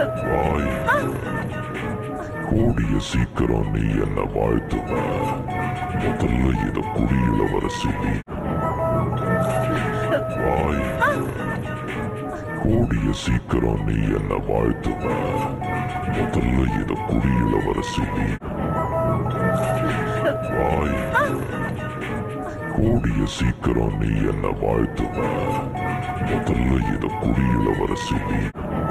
வாய் கூடிய சீக்கிரம் நீ என்ன வாழ்த்துவ முதல்ல இத குடியிளவரசி நீ வாய் கூடிய சீக்கிரம் நீ என்ன வாழ்த்துவ முதல்ல இத குடியிளவரசி நீ வாய் கூடிய சீக்கிரம் நீ என்ன வாழ்த்துவ முதல்ல இத குடியிளவரசி நீ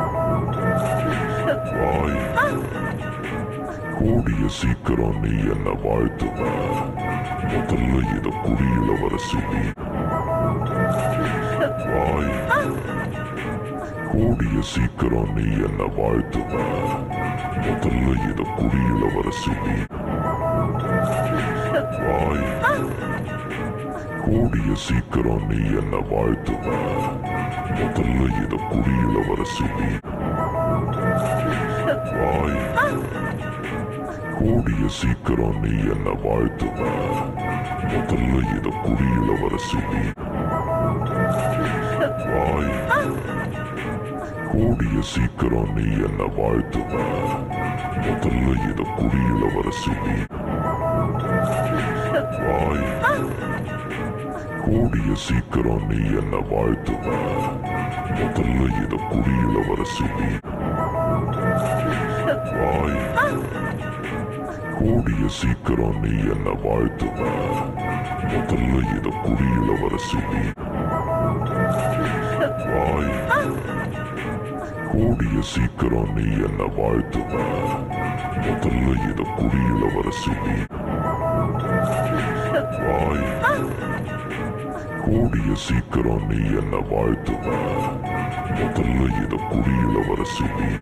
வாய் கூடிய சீக்கிரம் நீ என்ன வாழ்த்துவ முதல்ல இத குடியிளவரசி நீ வாய் கூடிய சீக்கிரம் நீ என்ன வாழ்த்துவ முதல்ல இத குடியிளவரசி நீ வாய் கூடிய சீக்கிரம் நீ என்ன வாழ்த்துவ முதல்ல இத குடியிளவரசி நீ வாய் கூடிய சீக்கிரம் நீ என்ன வாழ்த்துவ முதல்ல இத குடியிளவரசி நீ வாய் கூடிய சீக்கிரம் நீ என்ன வாழ்த்துவ முதல்ல இத குடியிளவரசி நீ வாய் கூடிய சீக்கிரம் நீ என்ன வாழ்த்துவ முதல்ல இத குடியிளவரசி நீ வாய் கூடிய சீக்கிரம் நீ என்ன வாழ்த்துவ முதல்ல இத குடியிளவரசி நீ வாய் கூடிய சீக்கிரம் நீ என்ன வாழ்த்துவ முதல்ல இத குடியிளவரசி நீ வாய் கூடிய சீக்கிரம் நீ என்ன வாழ்த்துவ முதல்ல இத குடியிளவரசி நீ